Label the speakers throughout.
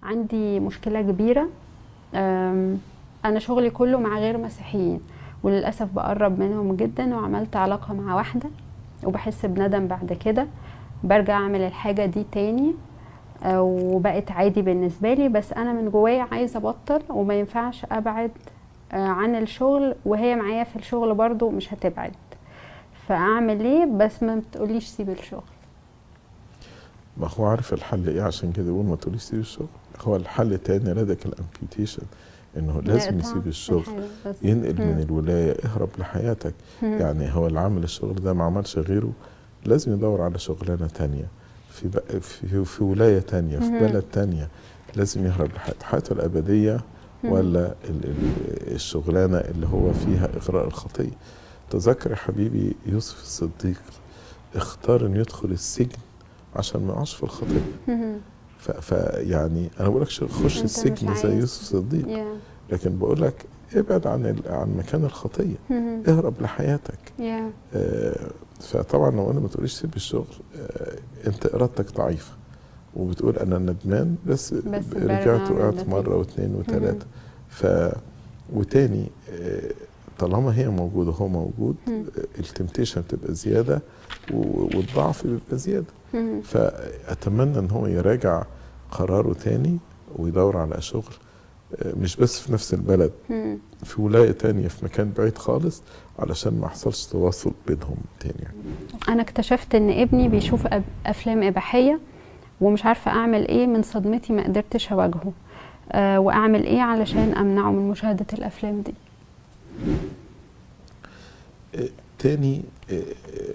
Speaker 1: عندي مشكله كبيره أم، انا شغلي كله مع غير مسيحيين وللاسف بقرب منهم جدا وعملت علاقه مع واحده وبحس بندم بعد كده برجع اعمل الحاجه دي تاني آه، وبقت عادي بالنسبه لي بس انا من جوايا عايزه ابطل وما ينفعش ابعد آه، عن الشغل وهي معايا في الشغل برضو مش هتبعد فاعمل ايه بس ما بتقوليش سيب الشغل
Speaker 2: ما هو عارف الحل ايه عشان كده يقول ما تقوليش سيب الشغل هو الحل التاني راديكال امبيوتيشن انه لازم
Speaker 1: نقطع
Speaker 2: يسيب الشغل
Speaker 1: الحاجة بس.
Speaker 2: ينقل من
Speaker 1: مم.
Speaker 2: الولايه اهرب لحياتك
Speaker 1: مم.
Speaker 2: يعني هو اللي عامل الشغل ده ما عملش غيره لازم يدور على شغلانه تانية في بق- في, في ولايه تانية في
Speaker 1: مهم.
Speaker 2: بلد تانية لازم يهرب لحياته حياته الابديه
Speaker 1: مم.
Speaker 2: ولا ال- ال- الشغلانه اللي هو فيها اغراء الخطيه تذكر يا حبيبي يوسف الصديق اختار انه يدخل السجن عشان ما يقعش في الخطيه
Speaker 1: مم.
Speaker 2: ف- فيعني انا بقول لك خش
Speaker 1: أنت مش
Speaker 2: السجن زي
Speaker 1: عايز.
Speaker 2: يوسف الصديق
Speaker 1: يا
Speaker 2: لكن بقول لك ابعد عن ال- عن مكان الخطيه
Speaker 1: مم.
Speaker 2: اهرب لحياتك
Speaker 1: يا
Speaker 2: آه، فطبعا لو انا ما تقوليش سيب الشغل آه، انت ارادتك ضعيفه وبتقول انا ندمان بس,
Speaker 1: بس
Speaker 2: رجعت
Speaker 1: برجع
Speaker 2: وقعت
Speaker 1: للنتيجة.
Speaker 2: مره واثنين وثلاثه ف وتاني آه، طالما هي موجوده هو موجود
Speaker 1: مم.
Speaker 2: التمتيشن تبقى زياده و- والضعف بيبقى زياده
Speaker 1: مم.
Speaker 2: فاتمنى ان هو يراجع قراره تاني ويدور على شغل آه، مش بس في نفس البلد
Speaker 1: مم.
Speaker 2: في ولايه تانية في مكان بعيد خالص علشان ما يحصلش تواصل بينهم تاني يعني.
Speaker 1: انا اكتشفت ان ابني بيشوف أب- افلام اباحيه ومش عارفه اعمل ايه من صدمتي ما قدرتش اواجهه أه واعمل ايه علشان امنعه من مشاهده الافلام دي
Speaker 2: آه، تاني آه، آه،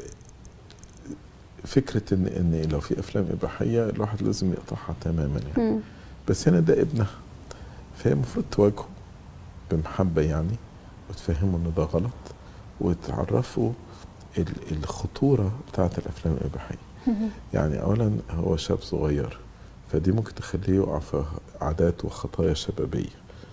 Speaker 2: فكرة ان ان لو في افلام اباحية الواحد لازم يقطعها تماما يعني
Speaker 1: مم.
Speaker 2: بس هنا ده ابنها فهي المفروض تواجهه بمحبة يعني وتفهمه ان ده غلط وتعرفه ال- الخطورة بتاعت الافلام الاباحية
Speaker 1: مم.
Speaker 2: يعني اولا هو شاب صغير فدي ممكن تخليه يقع في عادات وخطايا شبابية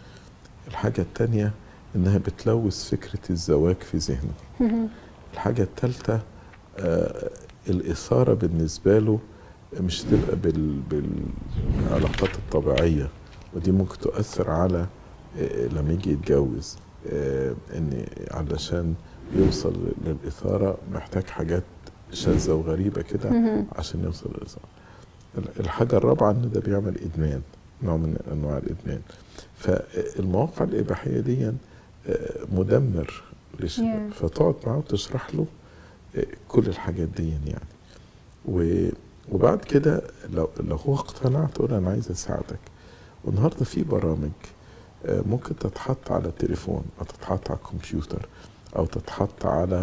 Speaker 2: الحاجة التانية انها بتلوث فكرة الزواج في ذهنه
Speaker 1: مم.
Speaker 2: الحاجة الثالثة آه الإثارة بالنسبة له مش تبقى بال بالعلاقات الطبيعية ودي ممكن تؤثر على آه لما يجي يتجوز آه إن علشان يوصل للإثارة محتاج حاجات شاذة وغريبة كده
Speaker 1: مم.
Speaker 2: عشان يوصل للإثارة الحاجة الرابعة إن ده بيعمل إدمان نوع من أنواع الإدمان فالمواقع الإباحية دي آه، مدمر للشباب
Speaker 1: Yeah.
Speaker 2: فتقعد معاه وتشرح له آه، كل الحاجات دي يعني و- وبعد كده لو لو هو اقتنع تقول انا عايز اساعدك والنهارده في برامج آه، ممكن تتحط على التليفون او تتحط على الكمبيوتر او تتحط على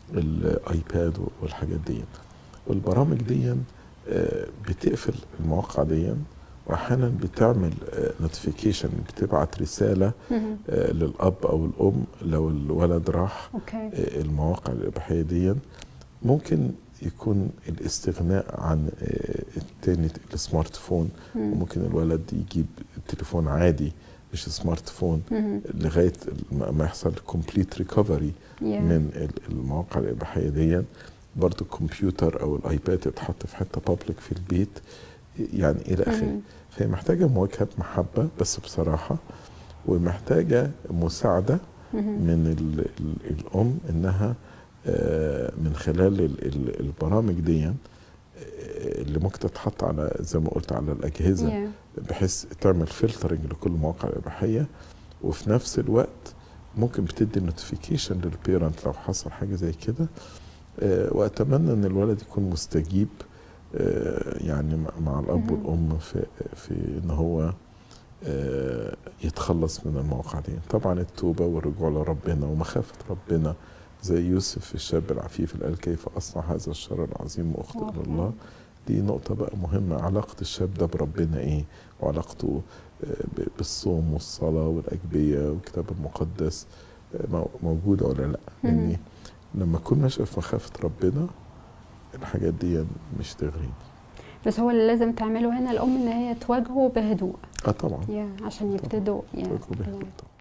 Speaker 2: الايباد والحاجات دي والبرامج دي آه، بتقفل المواقع دي واحيانا بتعمل نوتيفيكيشن بتبعت رساله
Speaker 1: مم.
Speaker 2: آه، للاب او الام لو الولد راح
Speaker 1: اوكي
Speaker 2: آه، المواقع الاباحيه دي ممكن يكون الاستغناء عن آه، التاني السمارت فون
Speaker 1: مم.
Speaker 2: وممكن الولد يجيب تليفون عادي مش سمارت فون
Speaker 1: مم.
Speaker 2: لغايه ما ما يحصل كومبليت ريكفري
Speaker 1: يا.
Speaker 2: من ال- المواقع الاباحيه دي برضه الكمبيوتر او الايباد يتحط في حته بابليك في البيت يعني الى اخره
Speaker 1: مم.
Speaker 2: فهي محتاجه مواجهه محبه بس بصراحه ومحتاجه مساعده
Speaker 1: مم.
Speaker 2: من ال ال الام انها آه، من خلال ال ال البرامج دي آه، اللي ممكن تتحط على زي ما قلت على الاجهزه
Speaker 1: يا.
Speaker 2: بحيث تعمل فلترنج لكل المواقع الاباحيه وفي نفس الوقت ممكن بتدي نوتيفيكيشن للبيرنت لو حصل حاجه زي كده آه، واتمنى ان الولد يكون مستجيب آه، يعني مع- مع الاب
Speaker 1: مهم.
Speaker 2: والام في في ان هو آه، يتخلص من المواقع دي طبعا التوبه والرجوع لربنا ومخافه ربنا زي يوسف الشاب العفيف اللي قال كيف اصنع هذا الشر العظيم واخطئ
Speaker 1: أوكي.
Speaker 2: لله دي نقطة بقى مهمة علاقة الشاب ده بربنا ايه وعلاقته آه، ب- بالصوم والصلاة والأجبية والكتاب المقدس آه، مو- موجودة ولا لا
Speaker 1: مهم.
Speaker 2: يعني لما أكون ماشي في مخافة ربنا الحاجات دي مش تغريني
Speaker 1: بس هو اللي لازم تعمله هنا الام ان هي تواجهه بهدوء
Speaker 2: اه طبعا
Speaker 1: يا عشان يبتدوا يا.
Speaker 2: تواجهه بهدوء
Speaker 1: يا.
Speaker 2: طبعا